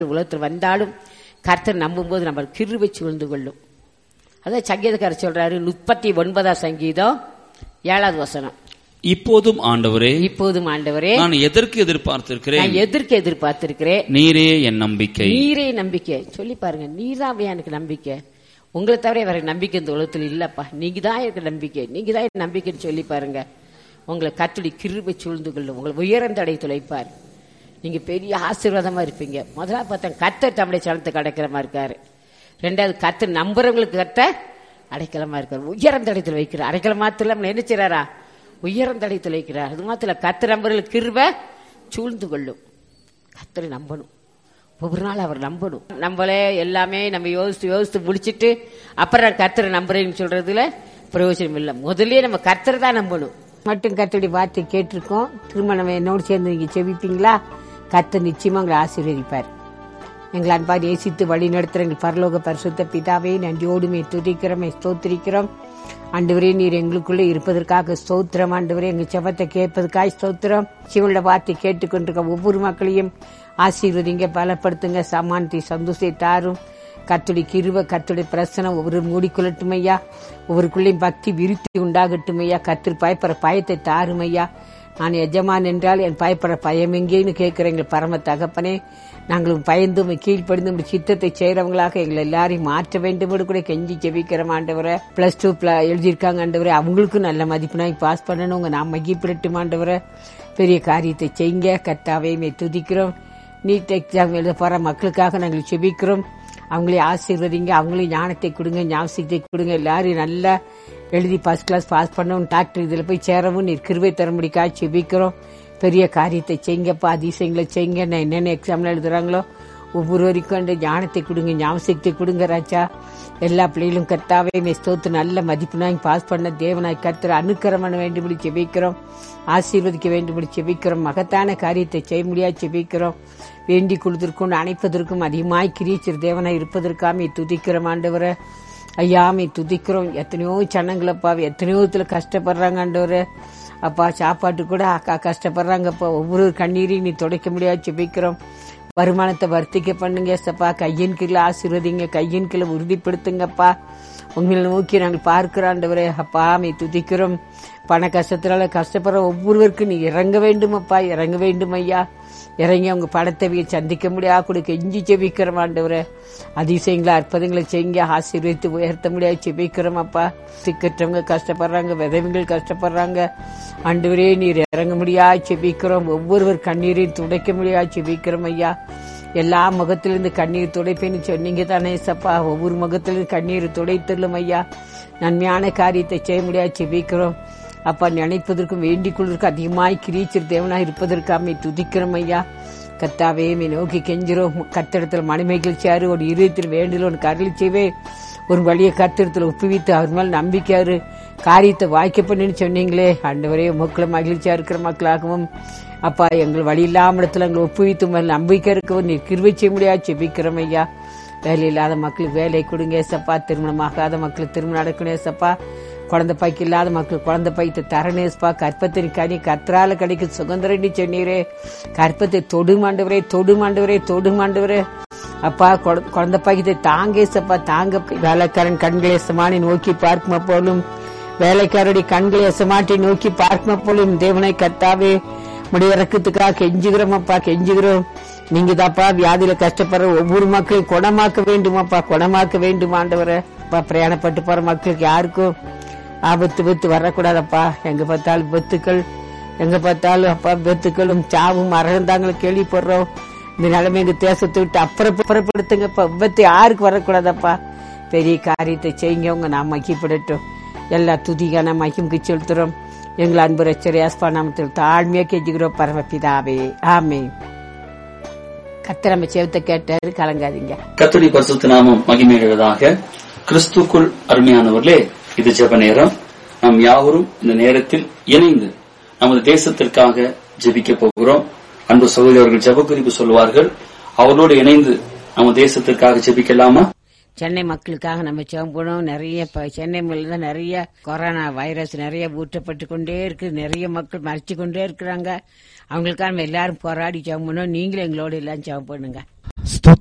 உலகத்தில் வந்தாலும் கர்த்தர் நம்பும்போது நம்ம கிருவை சூழ்ந்து கொள்ளும் அதான் சங்கீதக்காரர் சொல்றாரு முப்பத்தி ஒன்பதாம் சங்கீதம் ஏழாவது வசனம் இப்போதும் ஆண்டவரே இப்போதும் ஆண்டவரே நான் எதற்கு எதிர்பார்த்திருக்கிறேன் நான் எதிர்க்க எதிர்பார்த்திருக்கிறேன் நீரே என் நம்பிக்கை நீரே நம்பிக்கை சொல்லி பாருங்க நீதான் எனக்கு நம்பிக்கை உங்களை தவிர வேற நம்பிக்கை இந்த உலகத்தில் இல்லப்பா நீங்க தான் எனக்கு நம்பிக்கை நீங்க தான் எனக்கு நம்பிக்கைன்னு சொல்லி பாருங்க உங்களை கத்துடி கிருபை சூழ்ந்து கொள்ளும் உங்களை உயர்ந்தடை துளைப்பார் நீங்க பெரிய ஆசீர்வாதமா இருப்பீங்க முதல்ல பார்த்தா கத்தர் தம்முடைய சனத்துக்கு அடைக்கலமா இருக்காரு ரெண்டாவது கத்தர் நம்புறவங்களுக்கு கத்த அடைக்கலமா இருக்காரு உயர்ந்தடைத்தில் வைக்கிறார் அடைக்கலம் மாத்திரம் என்ன செய்றாரா உயர்ந்தடைத்தில் வைக்கிறார் அது மாத்திரம் கத்தர் நம்புறவங்களுக்கு கிருபை சூழ்ந்து கொள்ளும் கத்தரை நம்பணும் ஒவ்வொரு நாள் அவர் நம்பணும் நம்மளே எல்லாமே நம்ம யோசித்து யோசித்து முடிச்சிட்டு அப்புறம் நான் கர்த்தரை நம்புறேன்னு சொல்றதுல பிரயோஜனம் இல்லை முதல்லயே நம்ம கர்த்தரை தான் நம்பணும் மட்டும் கர்த்தருடைய வார்த்தை கேட்டிருக்கோம் திரும்ப நம்ம என்னோடு சேர்ந்து நீங்க செவிப்பீங்களா கர்த்தர் நிச்சயமா உங்களை ஆசீர்வதிப்பார் எங்களை அன்பார் நேசித்து வழி நடத்துகிற எங்கள் பரலோக பரிசுத்த பிதாவே நன்றியோடுமே துதிக்கிறோம் ஸ்தோத்திரிக்கிறோம் ஆண்டவரே நீர் எங்களுக்குள்ளே இருப்பதற்காக ஸ்தோத்திரம் ஆண்டவரே எங்கள் செபத்தை கேட்பதற்காக ஸ்தோத்திரம் சிவனுடைய வார்த்தை கேட்டுக்கொண்டிருக்க ஒவ்வொரு மக்களையும் ஆசீர்வதிங்க பலப்படுத்துங்க சமானத்தை சந்தோஷத்தை தாரும் கத்துடைய கிருவ கத்துடைய பிரசனம் ஒவ்வொரு மூடிக்கொள்ளட்டும் ஐயா ஒவ்வொருக்குள்ளேயும் பக்தி விருத்தி உண்டாகட்டும் ஐயா கத்திர பயப்படுற பயத்தை தாரும் ஐயா நான் எஜமான் என்றால் என் பயப்படுற பயம் எங்கேன்னு கேட்கிற எங்கள் பரம தகப்பனே நாங்களும் பயந்தும் கீழ்ப்படிந்தும் உம்முடைய சித்தத்தை செய்யறவங்களாக எங்களை எல்லாரையும் மாற்ற வேண்டும் கூட கெஞ்சி ஜெபிக்கிறோம் ஆண்டவரை பிளஸ் டூ எழுதியிருக்காங்க ஆண்டவரை அவங்களுக்கும் நல்ல மதிப்பெண்ணாய் பாஸ் பண்ணணும் உங்க நான் மகிப்பிடட்டும் ஆண்டவரை பெரிய காரியத்தை செய்யுங்க கர்த்தாவே மே துதிக்கிறோம் நீட் எக்ஸாம் எழுத போற மக்களுக்காக நாங்கள் செபிக்கிறோம் அவங்களே ஆசீர்வதிங்க அவங்களையும் ஞானத்தை கொடுங்க ஞாபகத்தை கொடுங்க எல்லாரும் நல்லா எழுதி ஃபர்ஸ்ட் கிளாஸ் பாஸ் பண்ணவும் டாக்டர் இதில் போய் சேரவும் நீர் கிருவை தர முடிக்கா செபிக்கிறோம் பெரிய காரியத்தை செய்யுங்கப்பா அதிசயங்களை செய்யுங்க நான் என்னென்ன எக்ஸாம்ல எழுதுறாங்களோ ஒவ்வொருவருக்கும் அந்த ஞானத்தை கொடுங்க ஞாபகத்தை கொடுங்க ராஜா எல்லா பிள்ளைகளும் கர்த்தாவே மே ஸ்தோத்து நல்ல மதிப்புனாய் பாஸ் பண்ண தேவனாய் கர்த்தர் அனுக்கிரம் பண்ண வேண்டும்படி செபிக்கிறோம் ஆசீர்வதிக்க வேண்டும்படி செபிக்கிறோம் மகத்தான காரியத்தை செய்ய முடியாது செபிக்கிறோம் வேண்டி கொடுத்திருக்கும் அணைப்பதற்கும் அதிகமாய் கிரீச்சர் தேவனாய் இருப்பதற்காமே துதிக்கிறோம் ஆண்டவரை ஐயாமே துதிக்கிறோம் எத்தனையோ சனங்களப்பா எத்தனையோ இதுல கஷ்டப்படுறாங்க ஆண்டவரை அப்பா சாப்பாட்டு கூட அக்கா கஷ்டப்படுறாங்கப்பா ஒவ்வொரு கண்ணீரையும் நீ துடைக்க முடியாது செபிக்கிறோம் வருமானத்தை வர்த்திக்க பண்ணுங்க சப்பா கையின் கீழே ஆசீர்வதிங்க கையின் கீழே உறுதிப்படுத்துங்கப்பா உங்களை நோக்கி நாங்கள் பார்க்கிறாண்டவரே அப்பா மே துதிக்கிறோம் பண கஷ்டத்தினால கஷ்டப்படுற ஒவ்வொருவருக்கும் நீ இறங்க வேண்டும் அப்பா இறங்க வேண்டும் ஐயா இறங்கி அவங்க படத்தை சந்திக்க முடியா கூட கெஞ்சி செபிக்கிறோம் ஆண்டவரே அதிசயங்களை அற்புதங்களை செய்யுங்க ஆசீர்வதித்து உயர்த்த முடியாது செபிக்கிறோம் அப்பா சிக்கற்றவங்க கஷ்டப்படுறாங்க விதவைகள் கஷ்டப்படுறாங்க ஆண்டவரே நீர் இறங்க முடியா செபிக்கிறோம் ஒவ்வொருவர் கண்ணீரையும் துடைக்க முடியா செபிக்கிறோம் ஐயா எல்லா முகத்திலிருந்து கண்ணீர் துடைப்பேன்னு சொன்னீங்க தானே சப்பா ஒவ்வொரு முகத்திலிருந்து கண்ணீர் துடைத்தள்ளும் ஐயா நன்மையான காரியத்தை செய்ய முடியாது செபிக்கிறோம் அப்பா நினைப்பதற்கும் வேண்டிக் கொள்வதற்கும் அதிகமாய் கிரீச்சர் தேவனாய் இருப்பதற்காமே துதிக்கிறோம் ஐயா கத்தாவே மே நோக்கி கெஞ்சிரோம் கத்திடத்தில் மணிமைகள் சேரு ஒரு இருதயத்தில் வேண்டில் ஒரு கருளி செய்வே ஒரு வழியை கத்திரத்தில் ஒப்புவித்து அவர் மேல் நம்பிக்கையாரு காரியத்தை வாய்க்க பண்ணுன்னு சொன்னீங்களே ஆண்டவரே மக்களை மகிழ்ச்சியா இருக்கிற மக்களாகவும் அப்பா எங்கள் வழி இல்லாமடத்துல எங்களை ஒப்புவித்து மேல் நம்பிக்கை இருக்கவும் நீர் கிருவை செய்ய முடியாது செபிக்கிறோம் ஐயா வேலை இல்லாத மக்களுக்கு வேலை கொடுங்க ஏசப்பா திருமணமாகாத மக்களுக்கு திருமணம் நடக்கணும் ஏசப்பா குழந்தை பாய்க்கு இல்லாத மக்கள் குழந்தை பாய்த்து தரணேஸ்பா கற்பத்தின் கனி கத்ரால கிடைக்கும் சுதந்திரண்டி சொன்னீரே கற்பத்தை தொடுமாண்டவரே தொடுமாண்டவரே தொடுமாண்டவரே அப்பா குழ- குழந்தை பாய்க்கத்தை தாங்கேசப்பா தாங்க வேலைக்காரன் கண்களை எசமானி நோக்கி பார்க்குமா போலும் வேலைக்காரருடைய கண்களை எசமாட்டி நோக்கி பார்க்குமா போலும் தேவனை கத்தாவே முடிய இறக்கத்துக்காக கெஞ்சுகிறோம் அப்பா கெஞ்சுகிறோம் நீங்க தாப்பா வியாதியில கஷ்டப்படுற ஒவ்வொரு மக்களையும் குணமாக்க வேண்டுமாப்பா குணமாக்க வேண்டும் ஆண்டவரை அப்பா பிரயாணப்பட்டு போற மக்களுக்கு யாருக்கும் ஆபத்து வித்து வரக்கூடாதப்பா எங்க பார்த்தாலும் வித்துக்கள் எங்க பார்த்தாலும் அப்பா வித்துக்களும் சாவும் மறந்தாங்களும் கேள்விப்படுறோம் இந்த நிலைமை எங்க தேசத்தை விட்டு அப்புறம் புறப்படுத்துங்கப்பா விபத்து யாருக்கு வரக்கூடாதப்பா பெரிய காரியத்தை செய்யுங்க உங்க நாம் மகிப்படட்டும் எல்லா துதிகான மகிமுக்கு செலுத்துறோம் எங்கள் அன்பு ரச்சரியாஸ்பா நாமத்தில் தாழ்மையா கெஞ்சுகிறோம் பரமபிதாவே ஆமே கத்திரம செவத்தை கேட்டாரு கலங்காதீங்க கத்தடி பரிசுத்த நாமம் மகிமையுள்ளதாக கிறிஸ்துக்குள் அருமையானவர்களே இது ஜெப நேரம் நாம் யாவரும் இந்த நேரத்தில் இணைந்து நமது தேசத்திற்காக ஜெபிக்க போகிறோம் அன்பு சகோதரர்கள் ஜெப குறிப்பு சொல்வார்கள் அவர்களோடு இணைந்து நம்ம தேசத்திற்காக ஜெபிக்கலாமா சென்னை மக்களுக்காக நம்ம செம்பணும் நிறைய இப்ப சென்னை மேல தான் நிறைய கொரோனா வைரஸ் நிறைய ஊற்றப்பட்டு கொண்டே இருக்கு நிறைய மக்கள் மறைச்சு கொண்டே இருக்கிறாங்க அவங்களுக்காக நம்ம எல்லாரும் போராடி ஜெபம் பண்ணோம் நீங்களும் எங்களோட எல்லாம் ஜெபம் பண்ணுங்க